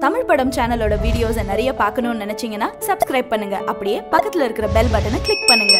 தமிழ் படம் சேனலோட வீடியோஸை நிறைய பார்க்கணும்னு நினைச்சீங்கன்னா சப்ஸ்கிரைப் பண்ணுங்க அப்படியே பக்கத்துல இருக்கிற பெல் பட்டனை கிளிக் பண்ணுங்க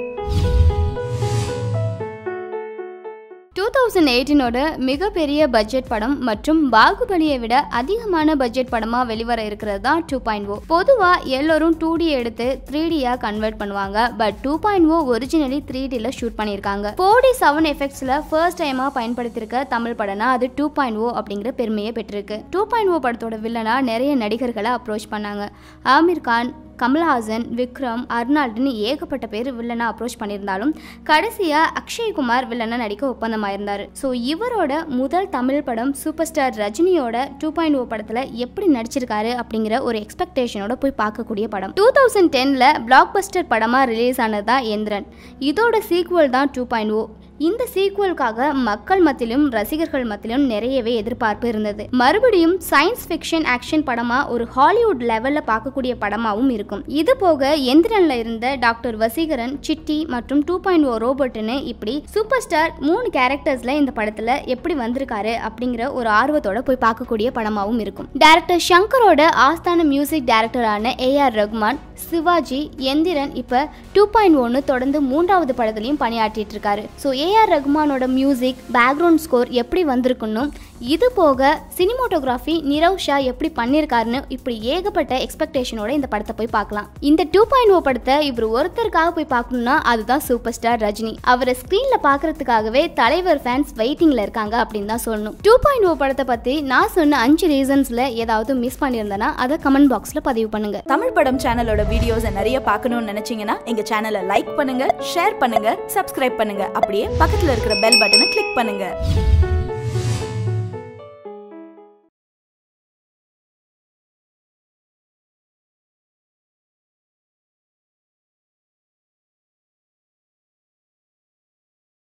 டூ தௌசண்ட் எயிட்டீனோட மிகப்பெரிய பட்ஜெட் படம் மற்றும் பாகுபலியை விட அதிகமான பட்ஜெட் படமா வெளிவர இருக்கிறது தான் டூ பாயிண்ட் ஓ பொதுவா எல்லோரும் டூ டி எடுத்து த்ரீ டியா கன்வெர்ட் பண்ணுவாங்க but two point O originally three டில ஷூட் பண்ணியிருக்காங்க ஃபோர் டி செவன் எஃபெக்ட்ஸ்ல ஃபர்ஸ்ட் டைமா பயன்படுத்தியிருக்க தமிழ் படம்னா அது டூ பாயிண்ட் ஓ அப்படிங்கிற பெருமையை பெற்றிருக்கு டூ பாயிண்ட் ஓ படத்தோட வில்லனா நிறைய நடிகர்களை அப்ரோச் பண்ணாங்க ஆமீர் கான் கமல்ஹாசன் விக்ரம் அர்னால்டுன்னு ஏகப்பட்ட பேர் வில்லனை அப்ரோச் பண்ணியிருந்தாலும் கடைசியாக அக்ஷய்குமார் வில்லனை நடிக்க ஒப்பந்தமாயிருந்தார் ஸோ இவரோட முதல் தமிழ் படம் சூப்பர் ஸ்டார் ரஜினியோட டூ பாயிண்ட் ஓ படத்தில் எப்படி நடிச்சிருக்காரு அப்படிங்கிற ஒரு எக்ஸ்பெக்டேஷனோட போய் பார்க்கக்கூடிய படம் டூ தௌசண்ட் டெனில் பிளாக் பஸ்டர் படமாக ரிலீஸ் ஆனது தான் எந்திரன் இதோட சீக்குவல் தான் டூ பாயிண்ட் ஓ இந்த சீக்குவலுக்காக மக்கள் மத்தியிலும் ரசிகர்கள் மத்தியிலும் நிறையவே எதிர்பார்ப்பு இருந்தது மறுபடியும் சயின்ஸ் ஃபிக்ஷன் ஆக்ஷன் படமா ஒரு ஹாலிவுட் லெவல்ல பார்க்கக்கூடிய படமாவும் இருக்கும் இது போக எந்திரன்ல இருந்த டாக்டர் வசீகரன் சிட்டி மற்றும் டூ பாயிண்ட் ஓ ரோபோட்னு இப்படி சூப்பர் ஸ்டார் மூணு கேரக்டர்ஸ்ல இந்த படத்துல எப்படி வந்திருக்காரு அப்படிங்கிற ஒரு ஆர்வத்தோட போய் பார்க்கக்கூடிய படமாவும் இருக்கும் டேரக்டர் சங்கரோட ஆஸ்தான மியூசிக் டைரக்டரான ஏ ஆர் ரகுமான் சிவாஜி எந்திரன் இப்ப டூ பாயிண்ட் ஒன்னு தொடர்ந்து மூன்றாவது படத்துலையும் பணியாற்றிட்டு இருக்காரு ஸோ ஏஆர் ரகுமானோட மியூசிக் பேக்ரவுண்ட் ஸ்கோர் எப்படி வந்திருக்குன்னும் இது போக சினிமோட்டோகிராஃபி நிரவ் ஷா எப்படி பண்ணியிருக்காருன்னு இப்படி ஏகப்பட்ட எக்ஸ்பெக்டேஷனோட இந்த படத்தை போய் பார்க்கலாம் இந்த டூ பாயிண்ட் ஓ படத்தை இவர் ஒருத்தருக்காக போய் பார்க்கணும்னா அதுதான் சூப்பர் ஸ்டார் ரஜினி அவரை ஸ்க்ரீனில் பார்க்கறதுக்காகவே தலைவர் ஃபேன்ஸ் வெயிட்டிங்கில் இருக்காங்க அப்படின்னு தான் சொல்லணும் டூ பாயிண்ட் ஓ படத்தை பற்றி நான் சொன்ன அஞ்சு ரீசன்ஸில் ஏதாவது மிஸ் பண்ணியிருந்தேன்னா அதை கமெண்ட் பாக்ஸில் பதிவு பண்ணுங்க தமிழ் படம் சேனலோட வீடியோஸை நிறைய பார்க்கணும்னு நினைச்சீங்கன்னா எங்க சேனலை லைக் பண்ணுங்க ஷேர் பண்ணுங்க சப்ஸ்கிரைப் பண்ணுங்க அப்படியே பக்கத்துல இருக்கிற பெல் பட்டனை கிளிக் பண்ணுங்க